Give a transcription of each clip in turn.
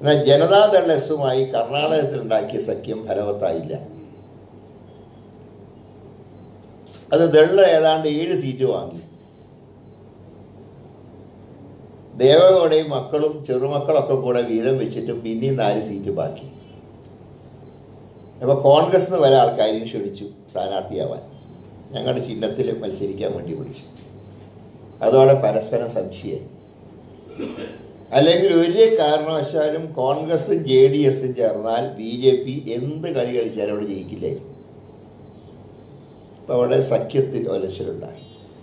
എന്നാൽ ജനതാദൾ എസുമായി കർണാടകത്തിൽ ഉണ്ടാക്കിയ സഖ്യം ഫലവത്തായില്ല അത് ദള്ള ഏതാണ്ട് ഏഴ് സീറ്റ് വാങ്ങി ദേവഗൗഡയും മക്കളും ചെറുമക്കളൊക്കെ കൂടെ വീതം വെച്ചിട്ട് പിന്നെയും നാല് സീറ്റ് ബാക്കി അപ്പോൾ കോൺഗ്രസ് നിന്ന് പല ആൾക്കാരെയും ക്ഷണിച്ചു സ്ഥാനാർത്ഥിയാവാൻ ഞങ്ങളുടെ ചിഹ്നത്തിൽ മത്സരിക്കാൻ വേണ്ടി വിളിച്ചു അതോടെ പരസ്പരം സംശയമായി അല്ലെങ്കിൽ ഒരു കാരണവശാലും കോൺഗ്രസും ജെ ഡി എസും ചേർന്നാൽ ബി ജെ പി എന്ത് കളി കളിച്ചാലും അവിടെ ജയിക്കില്ലായിരുന്നു അപ്പോൾ അവിടെ സഖ്യത്തിൽ ഒലച്ചിലുണ്ടായി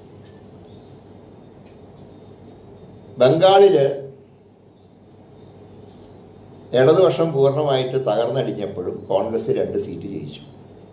ബംഗാളിൽ ഇടതുപക്ഷം പൂർണ്ണമായിട്ട് തകർന്നടിഞ്ഞപ്പോഴും കോൺഗ്രസ് രണ്ട് സീറ്റ് ജയിച്ചു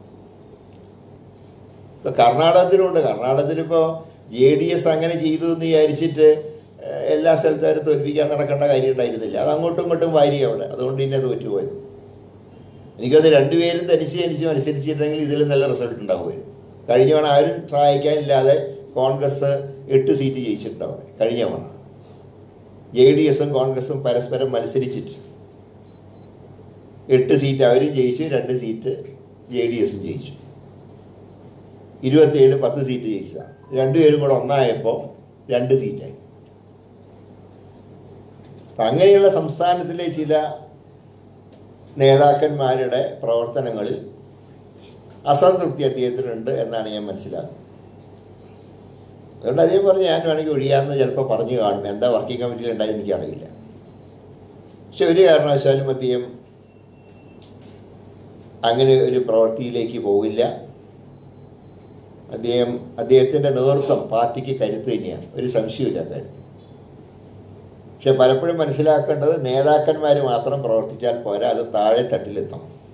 ഇപ്പോൾ കർണാടകത്തിലുണ്ട് കർണാടകത്തിലിപ്പോൾ ജെ ഡി എസ് അങ്ങനെ ചെയ്തു എന്ന് വിചാരിച്ചിട്ട് ഏഹ്, എല്ലാ സ്ഥലത്തും തോൽപ്പിക്കാൻ നടക്കേണ്ട കാര്യം ഉണ്ടായിരുന്നില്ല അത് അങ്ങോട്ടും ഇങ്ങോട്ടും വാരി അവിടെ അതുകൊണ്ട് തന്നെ തോറ്റുപോയത് എനിക്കത് രണ്ടുപേരും തനിച്ച് തനിച്ച് മത്സരിച്ചിരുന്നെങ്കിൽ ഇതിൽ നല്ല റിസൾട്ട് ഉണ്ടാവുമായിരുന്നു കഴിഞ്ഞ തവണ ആരും സഹായിക്കാനില്ലാതെ കോൺഗ്രസ് എട്ട് സീറ്റ് ജയിച്ചിട്ടുണ്ടാവും കഴിഞ്ഞ തവണ ജെ ഡി എസും കോൺഗ്രസും പരസ്പരം മത്സരിച്ചിട്ട് എട്ട് സീറ്റ് അവരും ജയിച്ചു രണ്ട് സീറ്റ് ജെ ഡി എസും ജയിച്ചു ഇരുപത്തിയേഴ് പത്ത് സീറ്റ് ജയിച്ചതാണ് രണ്ടുപേരും കൂടെ ഒന്നായപ്പോൾ രണ്ട് സീറ്റായി അപ്പം അങ്ങനെയുള്ള സംസ്ഥാനത്തിലെ ചില നേതാക്കന്മാരുടെ പ്രവർത്തനങ്ങളിൽ അസംതൃപ്തി അദ്ദേഹത്തിനുണ്ട് എന്നാണ് ഞാൻ മനസ്സിലാക്കുന്നത് അതുകൊണ്ട് അദ്ദേഹം പറഞ്ഞ് ഞാൻ വേണമെങ്കിൽ ഒഴിയാമെന്ന് ചിലപ്പോൾ പറഞ്ഞു കാണും എന്താ വർക്കിംഗ് കമ്മിറ്റിയിൽ ഉണ്ടായി എനിക്കറിയില്ല പക്ഷെ ഒരു കാരണവശാലും അദ്ദേഹം അങ്ങനെ ഒരു പ്രവൃത്തിയിലേക്ക് പോകില്ല അദ്ദേഹം അദ്ദേഹത്തിൻ്റെ നേതൃത്വം പാർട്ടിക്ക് കരുത്ത് തന്നെയാണ് ഒരു സംശയമില്ല കാര്യത്തിൽ പക്ഷെ പലപ്പോഴും മനസ്സിലാക്കേണ്ടത് നേതാക്കന്മാർ മാത്രം പ്രവർത്തിച്ചാൽ പോരാ അത് താഴെ തട്ടിലെത്തണം